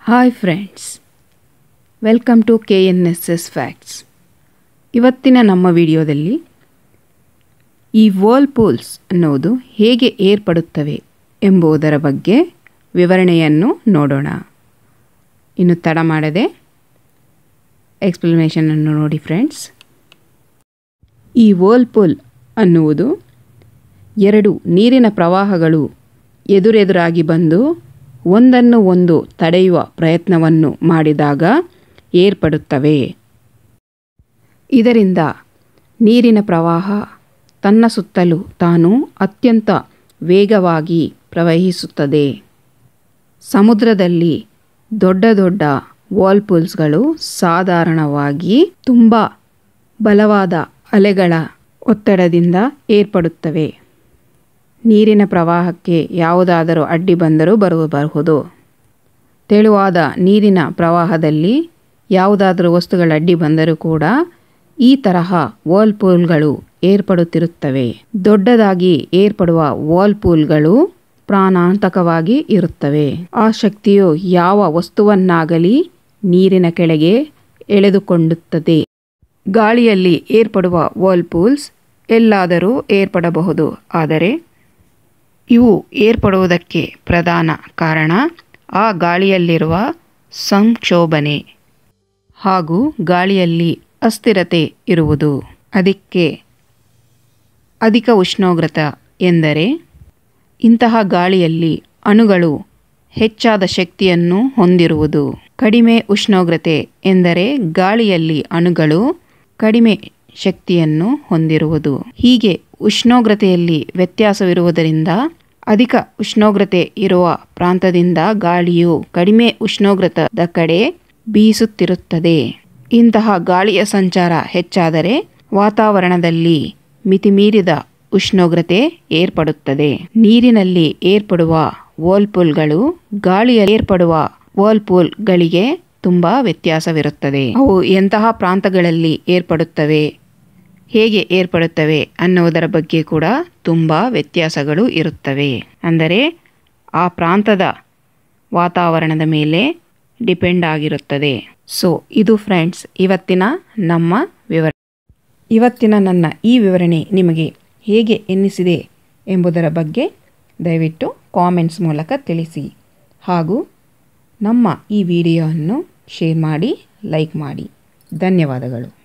hi friends welcome to K N S S facts ಇವತ್ತಿನ ನಮ್ಮ ವಿಡಿಯೋದಲ್ಲಿ ಈ ವರ್ಲ್ಪೂಲ್ಸ್ ಅನ್ನುವುದು ಹೇಗೆ ಏರ್ಪಡುತ್ತವೆ ಎಂಬುದರ ಬಗ್ಗೆ ವಿವರಣೆಯನ್ನು ನೋಡೋಣ ಇನ್ನು ತಡ ಮಾಡದೆ ಎಕ್ಸ್ಪ್ಲನೇಷನನ್ನು ನೋಡಿ ಫ್ರೆಂಡ್ಸ್ ಈ ವರ್ಲ್ಪೂಲ್ ಅನ್ನುವುದು ಎರಡು ನೀರಿನ ಪ್ರವಾಹಗಳು ಎದುರೆದುರಾಗಿ ಬಂದು ಒಂದನ್ನು ಒಂದು ತಡೆಯುವ ಪ್ರಯತ್ನವನ್ನು ಮಾಡಿದಾಗ ಏರ್ಪಡುತ್ತವೆ ಇದರಿಂದ ನೀರಿನ ಪ್ರವಾಹ ತನ್ನ ಸುತ್ತಲೂ ತಾನು ಅತ್ಯಂತ ವೇಗವಾಗಿ ಪ್ರವಹಿಸುತ್ತದೆ ಸಮುದ್ರದಲ್ಲಿ ದೊಡ್ಡ ದೊಡ್ಡ ವಾಲ್ಪೂಲ್ಸ್ಗಳು ಸಾಧಾರಣವಾಗಿ ತುಂಬ ಬಲವಾದ ಅಲೆಗಳ ಒತ್ತಡದಿಂದ ಏರ್ಪಡುತ್ತವೆ ನೀರಿನ ಪ್ರವಾಹಕ್ಕೆ ಯಾವುದಾದರೂ ಅಡ್ಡಿ ಬಂದರೂ ಬರಬಹುದು ತೆಳುವಾದ ನೀರಿನ ಪ್ರವಾಹದಲ್ಲಿ ಯಾವುದಾದರೂ ವಸ್ತುಗಳ ಅಡ್ಡಿ ಬಂದರೂ ಕೂಡ ಈ ತರಹ ವಾಲ್ಪೂಲ್ಗಳು ಏರ್ಪಡುತ್ತಿರುತ್ತವೆ ದೊಡ್ಡದಾಗಿ ಏರ್ಪಡುವ ವಾಲ್ಪೂಲ್ಗಳು ಪ್ರಾಣಾಂತಕವಾಗಿ ಇರುತ್ತವೆ ಆ ಶಕ್ತಿಯು ಯಾವ ವಸ್ತುವನ್ನಾಗಲಿ ನೀರಿನ ಕೆಳಗೆ ಎಳೆದುಕೊಂಡುತ್ತದೆ ಗಾಳಿಯಲ್ಲಿ ಏರ್ಪಡುವ ವಾಲ್ಪೂಲ್ಸ್ ಎಲ್ಲಾದರೂ ಏರ್ಪಡಬಹುದು ಆದರೆ ಇವು ಏರ್ಪಡುವುದಕ್ಕೆ ಪ್ರಧಾನ ಕಾರಣ ಆ ಗಾಳಿಯಲ್ಲಿರುವ ಸಂಕ್ಷೋಭನೆ ಹಾಗೂ ಗಾಳಿಯಲ್ಲಿ ಅಸ್ಥಿರತೆ ಇರುವುದು ಅದಕ್ಕೆ ಅಧಿಕ ಉಷ್ಣೋಗ್ರತ ಎಂದರೆ ಇಂತಹ ಗಾಳಿಯಲ್ಲಿ ಅಣುಗಳು ಹೆಚ್ಚಾದ ಶಕ್ತಿಯನ್ನು ಹೊಂದಿರುವುದು ಕಡಿಮೆ ಉಷ್ಣೋಗ್ರತೆ ಎಂದರೆ ಗಾಳಿಯಲ್ಲಿ ಅಣುಗಳು ಕಡಿಮೆ ಶಕ್ತಿಯನ್ನು ಹೊಂದಿರುವುದು ಹೀಗೆ ಉಷ್ಣೋಗ್ರತೆಯಲ್ಲಿ ವ್ಯತ್ಯಾಸವಿರುವುದರಿಂದ ಅಧಿಕ ಉಷ್ಣೋಗ್ರತೆ ಇರುವ ಪ್ರಾಂತದಿಂದ ಗಾಳಿಯು ಕಡಿಮೆ ಉಷ್ಣೋಗ್ರತದ ಕಡೆ ಬೀಸುತ್ತಿರುತ್ತದೆ ಇಂತಹ ಗಾಳಿಯ ಸಂಚಾರ ಹೆಚ್ಚಾದರೆ ವಾತಾವರಣದಲ್ಲಿ ಮಿತಿಮೀರಿದ ಉಷ್ಣೋಗ್ರತೆ ಏರ್ಪಡುತ್ತದೆ ನೀರಿನಲ್ಲಿ ಏರ್ಪಡುವ ವಾಲ್ಪೂಲ್ಗಳು ಗಾಳಿಯಲ್ಲಿ ಏರ್ಪಡುವ ವಾಲ್ಪೂಲ್ಗಳಿಗೆ ತುಂಬಾ ವ್ಯತ್ಯಾಸವಿರುತ್ತದೆ ಅವು ಎಂತಹ ಪ್ರಾಂತಗಳಲ್ಲಿ ಏರ್ಪಡುತ್ತವೆ ಹೇಗೆ ಏರ್ಪಡುತ್ತವೆ ಅನ್ನುವುದರ ಬಗ್ಗೆ ಕೂಡ ತುಂಬ ವ್ಯತ್ಯಾಸಗಳು ಇರುತ್ತವೆ ಅಂದರೆ ಆ ಪ್ರಾಂತದ ವಾತಾವರಣದ ಮೇಲೆ ಡಿಪೆಂಡ್ ಆಗಿರುತ್ತದೆ ಸೊ ಇದು ಫ್ರೆಂಡ್ಸ್ ಇವತ್ತಿನ ನಮ್ಮ ವಿವರ ಇವತ್ತಿನ ನನ್ನ ಈ ವಿವರಣೆ ನಿಮಗೆ ಹೇಗೆ ಎನ್ನಿಸಿದೆ ಎಂಬುದರ ಬಗ್ಗೆ ದಯವಿಟ್ಟು ಕಾಮೆಂಟ್ಸ್ ಮೂಲಕ ತಿಳಿಸಿ ಹಾಗೂ ನಮ್ಮ ಈ ವಿಡಿಯೋವನ್ನು ಶೇರ್ ಮಾಡಿ ಲೈಕ್ ಮಾಡಿ ಧನ್ಯವಾದಗಳು